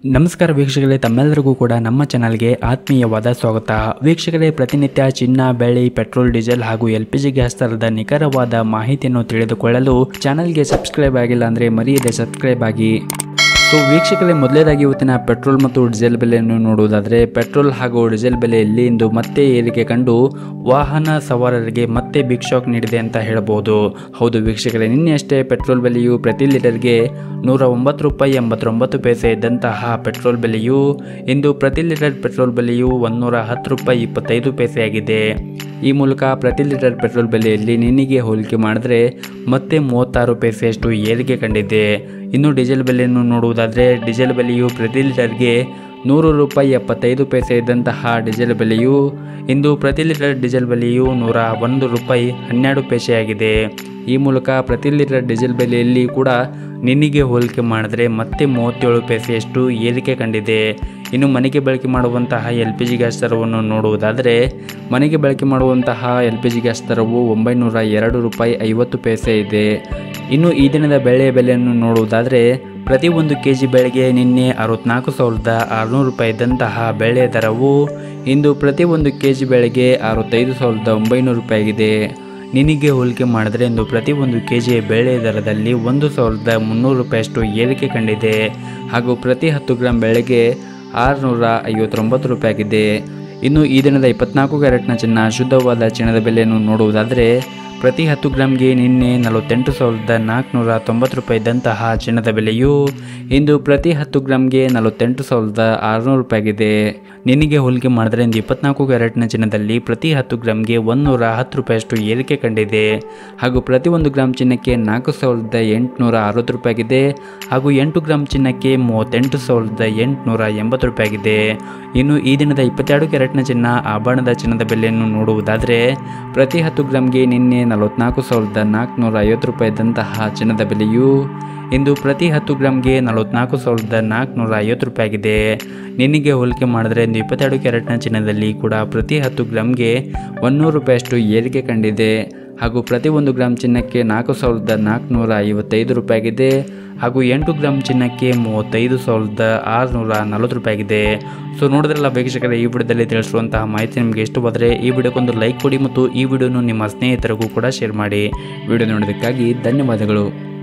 ನಮಸ್ಕಾರ ವೀಕ್ಷಕರೇ ತಮ್ಮೆಲ್ಲರಿಗೂ ಕೂಡ ನಮ್ಮ ಚಾನಲ್ಗೆ ಆತ್ಮೀಯವಾದ ಸ್ವಾಗತ ವೀಕ್ಷಕರೇ ಪ್ರತಿನಿತ್ಯ ಚಿನ್ನ ಬೆಳ್ಳಿ ಪೆಟ್ರೋಲ್ ಡೀಸೆಲ್ ಹಾಗೂ ಎಲ್ ಪಿ ಜಿ ಗ್ಯಾಸ್ ದರದ ನಿಖರವಾದ ಮಾಹಿತಿಯನ್ನು ತಿಳಿದುಕೊಳ್ಳಲು ಚಾನಲ್ಗೆ ಸಬ್ಸ್ಕ್ರೈಬ್ ಆಗಿಲ್ಲ ಅಂದರೆ ಮರೆಯದೆ ಸಬ್ಸ್ಕ್ರೈಬ್ ಆಗಿ ಸೊ ವೀಕ್ಷಕರೇ ಮೊದಲೇದಾಗಿ ಇವತ್ತಿನ ಪೆಟ್ರೋಲ್ ಮತ್ತು ಡೀಸೆಲ್ ಬೆಲೆಯನ್ನು ನೋಡುವುದಾದರೆ ಪೆಟ್ರೋಲ್ ಹಾಗೂ ಡೀಸೆಲ್ ಬೆಲೆಯಲ್ಲಿ ಇಂದು ಮತ್ತೆ ಏರಿಕೆ ಕಂಡು ವಾಹನ ಸವಾರರಿಗೆ ಮತ್ತೆ ಬಿಗ್ ಶಾಕ್ ನೀಡಿದೆ ಅಂತ ಹೇಳಬಹುದು ಹೌದು ವೀಕ್ಷಕರೇ ನಿನ್ನೆ ಅಷ್ಟೇ ಪೆಟ್ರೋಲ್ ಬೆಲೆಯು ಪ್ರತಿ ಲೀಟರ್ಗೆ ನೂರ ಒಂಬತ್ತು ರೂಪಾಯಿ ಎಂಬತ್ತೊಂಬತ್ತು ಪೈಸೆ ಇದ್ದಂತಹ ಪೆಟ್ರೋಲ್ ಬೆಲೆಯು ಇಂದು ಪ್ರತಿ ಲೀಟರ್ ಪೆಟ್ರೋಲ್ ಬೆಲೆಯು ಒಂದೂರ ಹತ್ತು ರೂಪಾಯಿ ಇಪ್ಪತ್ತೈದು ಪೈಸೆಯಾಗಿದೆ ಈ ಮೂಲಕ ಪ್ರತಿ ಲೀಟರ್ ಪೆಟ್ರೋಲ್ ಬೆಲೆಯಲ್ಲಿ ನಿನ್ನೆಗೆ ಹೋಲಿಕೆ ಮಾಡಿದ್ರೆ ಮತ್ತೆ ಮೂವತ್ತಾರು ಪೈಸೆಯಷ್ಟು ಏರಿಕೆ ಕಂಡಿದೆ ಇನ್ನು ಡೀಸೆಲ್ ಬೆಲೆಯನ್ನು ನೋಡುವುದಾದರೆ ಡೀಸೆಲ್ ಬೆಲೆಯು ಪ್ರತಿ ಲೀಟರ್ಗೆ ನೂರು ರೂಪಾಯಿ ಎಪ್ಪತ್ತೈದು ಪೈಸೆ ಇದ್ದಂತಹ ಡೀಸೆಲ್ ಬೆಲೆಯು ಇಂದು ಪ್ರತಿ ಲೀಟರ್ ಡೀಸೆಲ್ ಬೆಲೆಯು ನೂರ ಒಂದು ರೂಪಾಯಿ ಹನ್ನೆರಡು ಪೈಸೆಯಾಗಿದೆ ಈ ಮೂಲಕ ಪ್ರತಿ ಲೀಟರ್ ಡೀಸೆಲ್ ಬೆಲೆಯಲ್ಲಿ ಕೂಡ ನಿನ್ನೆಗೆ ಹೋಲಿಕೆ ಮಾಡಿದ್ರೆ ಮತ್ತೆ ಮೂವತ್ತೇಳು ಪೈಸೆಯಷ್ಟು ಏರಿಕೆ ಕಂಡಿದೆ ಇನ್ನು ಮನೆಗೆ ಬಳಕೆ ಮಾಡುವಂತಹ ಎಲ್ ಪಿ ಜಿ ಗ್ಯಾಸ್ ದರವನ್ನು ನೋಡುವುದಾದರೆ ಮನೆಗೆ ಬಳಕೆ ಮಾಡುವಂತಹ ಎಲ್ ಪಿ ಜಿ ಗ್ಯಾಸ್ ದರವು ಒಂಬೈನೂರ ಎರಡು ರೂಪಾಯಿ ಐವತ್ತು ಪೈಸೆ ಇದೆ ಇನ್ನು ಈ ದಿನದ ಬೆಳೆಯ ಬೆಲೆಯನ್ನು ನೋಡುವುದಾದರೆ ಪ್ರತಿ ಒಂದು ಕೆ ಜಿ ಬೆಳೆಗೆ ನಿನ್ನೆ ಅರವತ್ನಾಲ್ಕು ಸಾವಿರದ ಆರುನೂರು ರೂಪಾಯಿ ಇದ್ದಂತಹ ಬೆಳೆಯ ದರವು ಇಂದು ಪ್ರತಿ ಒಂದು ಕೆ ಜಿ ಬೆಳೆಗೆ ಅರವತ್ತೈದು ಸಾವಿರದ ಒಂಬೈನೂರು ರೂಪಾಯಿ ಆಗಿದೆ ನಿನಗೆ ಹೋಲಿಕೆ ಮಾಡಿದ್ರೆ ಇಂದು ಪ್ರತಿ ಒಂದು ಕೆ ಜಿಯ ಬೇಳೆ ದರದಲ್ಲಿ ಒಂದು ಸಾವಿರದ ಮುನ್ನೂರು ರೂಪಾಯಿಯಷ್ಟು ಏರಿಕೆ ಕಂಡಿದೆ ಹಾಗೂ ಪ್ರತಿ ಹತ್ತು ಗ್ರಾಂ ಬೆಳೆಗೆ ಆರುನೂರ ಐವತ್ತೊಂಬತ್ತು ರೂಪಾಯಿ ಆಗಿದೆ ಇನ್ನು ಈ ದಿನದ ಇಪ್ಪತ್ನಾಲ್ಕು ಕ್ಯಾರೆಟ್ನ ಚಿನ್ನ ಶುದ್ಧವಾದ ಚಿನ್ನದ ಬೆಲೆಯನ್ನು ನೋಡುವುದಾದರೆ ಪ್ರತಿ ಹತ್ತು ಗ್ರಾಮ್ಗೆ ನಿನ್ನೆ ನಲವತ್ತೆಂಟು ಸಾವಿರದ ನಾಲ್ಕುನೂರ ತೊಂಬತ್ತು ರೂಪಾಯಿ ಇದ್ದಂತಹ ಚಿನ್ನದ ಬೆಲೆಯು ಇಂದು ಪ್ರತಿ ಹತ್ತು ಗ್ರಾಮ್ಗೆ ನಲವತ್ತೆಂಟು ಸಾವಿರದ ಆರುನೂರು ರೂಪಾಯಿ ಆಗಿದೆ ನಿನಗೆ ಹೋಲಿಕೆ ಮಾಡಿದ್ರೆ ಇಂದು ಇಪ್ಪತ್ನಾಲ್ಕು ಕ್ಯಾರೆಟ್ನ ಚಿನ್ನದಲ್ಲಿ ಪ್ರತಿ ಹತ್ತು ಗ್ರಾಮ್ಗೆ ಒಂದೂರ ಹತ್ತು ರೂಪಾಯಿಯಷ್ಟು ಏರಿಕೆ ಕಂಡಿದೆ ಹಾಗೂ ಪ್ರತಿ ಒಂದು ಗ್ರಾಮ್ ಚಿನ್ನಕ್ಕೆ ನಾಲ್ಕು ಸಾವಿರದ ಎಂಟುನೂರ ಅರವತ್ತು ರೂಪಾಯಿ ಆಗಿದೆ ಹಾಗೂ ಎಂಟು ಗ್ರಾಮ್ ಚಿನ್ನಕ್ಕೆ ಮೂವತ್ತೆಂಟು ಸಾವಿರದ ಎಂಟುನೂರ ಎಂಬತ್ತು ರೂಪಾಯಿ ಆಗಿದೆ ಇನ್ನು ಈ ದಿನದ ಇಪ್ಪತ್ತೆರಡು ಕ್ಯಾರೆಟ್ನ ಚಿನ್ನ ಆಭರಣದ ಚಿನ್ನದ ಬೆಲೆಯನ್ನು ನೋಡುವುದಾದರೆ ಪ್ರತಿ ಹತ್ತು ಗ್ರಾಮ್ಗೆ ನಿನ್ನೆ ನಲವತ್ನಾಲ್ಕು ಸಾವಿರದ ನಾಲ್ಕುನೂರ ಐವತ್ತು ರೂಪಾಯಿ ಇದ್ದಂತಹ ಚಿನ್ನದ ಬೆಲೆಯು ಇಂದು ಪ್ರತಿ ಹತ್ತು ಗ್ರಾಮ್ಗೆ ನಲವತ್ನಾಲ್ಕು ಸಾವಿರದ ನಾಲ್ಕುನೂರ ಐವತ್ತು ರೂಪಾಯಿ ಆಗಿದೆ ನಿನ್ನೆಗೆ ಹೋಲಿಕೆ ಮಾಡಿದ್ರೆ ಇಂದು ಇಪ್ಪತ್ತೆರಡು ಕ್ಯಾರೆಟ್ನ ಚಿನ್ನದಲ್ಲಿ ಕೂಡ ಪ್ರತಿ ಹತ್ತು ಗ್ರಾಮ್ಗೆ ಒಂದೂರು ರೂಪಾಯಿಯಷ್ಟು ಏರಿಕೆ ಕಂಡಿದೆ ಹಾಗೂ ಪ್ರತಿ ಒಂದು ಗ್ರಾಮ್ ಚಿನ್ನಕ್ಕೆ ನಾಲ್ಕು ಸಾವಿರದ ನಾಲ್ಕುನೂರ ಐವತ್ತೈದು ರೂಪಾಯಿ ಆಗಿದೆ ಹಾಗೂ ಎಂಟು ಗ್ರಾಮ್ ಚಿನ್ನಕ್ಕೆ ಮೂವತ್ತೈದು ಸಾವಿರದ ಆರುನೂರ ನಲವತ್ತು ರೂಪಾಯಿ ಆಗಿದೆ ಸೊ ನೋಡಿದ್ರಲ್ಲ ವೀಕ್ಷಕರೇ ಈ ವಿಡಿಯೋದಲ್ಲಿ ತಿಳಿಸುವಂತಹ ಮಾಹಿತಿ ನಿಮಗೆ ಇಷ್ಟವಾದರೆ ಈ ವಿಡಿಯೋಕ್ಕೊಂದು ಲೈಕ್ ಕೊಡಿ ಮತ್ತು ಈ ವಿಡಿಯೋನು ನಿಮ್ಮ ಸ್ನೇಹಿತರಿಗೂ ಕೂಡ ಶೇರ್ ಮಾಡಿ ವಿಡಿಯೋ ನೋಡೋದಕ್ಕಾಗಿ ಧನ್ಯವಾದಗಳು